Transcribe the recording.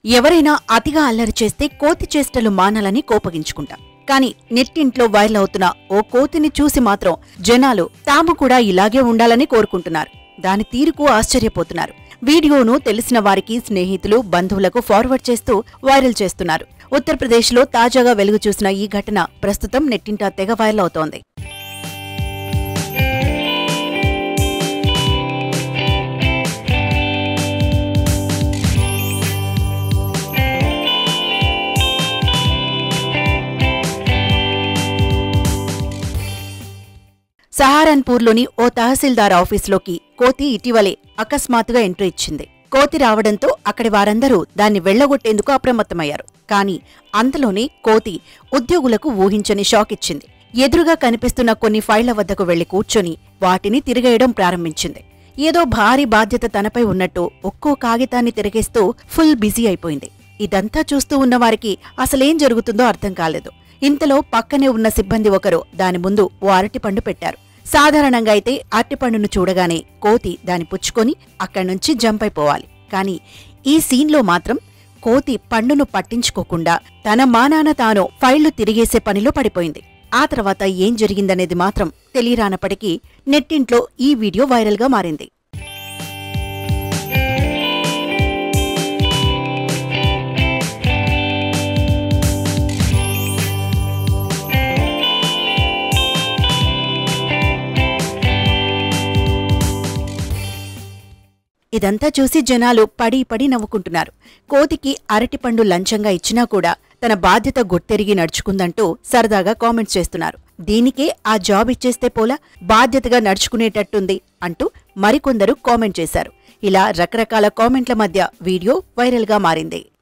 ఎవరైనా అతిగా అల్లరి చేస్తే కోతి చేష్టలు మానాలని కోపగించుకుంటాం కానీ నెట్టింట్లో వైరల్ అవుతున్న ఓ కోతిని చూసి మాత్రం జనాలు తాము కూడా ఇలాగే ఉండాలని కోరుకుంటున్నారు దాని తీరుకు ఆశ్చర్యపోతున్నారు వీడియోను తెలిసిన వారికి స్నేహితులు బంధువులకు ఫార్వర్డ్ చేస్తూ వైరల్ చేస్తున్నారు ఉత్తరప్రదేశ్లో తాజాగా వెలుగు చూసిన ఈ ఘటన ప్రస్తుతం నెట్టింట తెగ వైరల్ అవుతోంది సహారన్పూర్లోని ఓ తహసీల్దార్ ఆఫీసులోకి కోతి ఇటీవలే అకస్మాత్తుగా ఎంట్రీ ఇచ్చింది కోతి రావడంతో అక్కడి వారందరూ దాన్ని వెళ్లగొట్టేందుకు అప్రమత్తమయ్యారు కానీ అంతలోనే కోతి ఉద్యోగులకు ఊహించని షాక్ ఇచ్చింది ఎదురుగా కనిపిస్తున్న కొన్ని ఫైళ్ల వద్దకు వెళ్లి కూర్చొని వాటిని తిరిగేయడం ప్రారంభించింది ఏదో భారీ బాధ్యత తనపై ఉన్నట్టు ఒక్కో కాగితాన్ని తిరిగేస్తూ ఫుల్ బిజీ అయిపోయింది ఇదంతా చూస్తూ ఉన్నవారికి అసలేం జరుగుతుందో అర్థం కాలేదు ఇంతలో పక్కనే ఉన్న సిబ్బంది ఒకరు దాని ముందు ఓ అరటిపండు పెట్టారు సాధారణంగా అయితే అరటిపండును చూడగానే కోతి దాని పుచ్చుకొని అక్కడి నుంచి జంప్ అయిపోవాలి కానీ ఈ సీన్లో మాత్రం కోతి పండును పట్టించుకోకుండా తన మానాన తాను ఫైళ్లు తిరిగేసే పనిలో పడిపోయింది ఆ తర్వాత ఏం జరిగిందనేది మాత్రం తెలియరానప్పటికీ నెట్టింట్లో ఈ వీడియో వైరల్గా మారింది ఇదంతా చూసి జనాలు పడి పడి నవ్వుకుంటున్నారు కోతికి అరటిపండు లంచంగా ఇచ్చినా కూడా తన బాధ్యత గుర్తెరిగి నడుచుకుందంటూ సరదాగా కామెంట్స్ చేస్తున్నారు దీనికే ఆ జాబ్ ఇచ్చేస్తే పోలా బాధ్యతగా నడుచుకునేటట్టుంది అంటూ మరికొందరు కామెంట్ చేశారు ఇలా రకరకాల కామెంట్ల మధ్య వీడియో వైరల్గా మారింది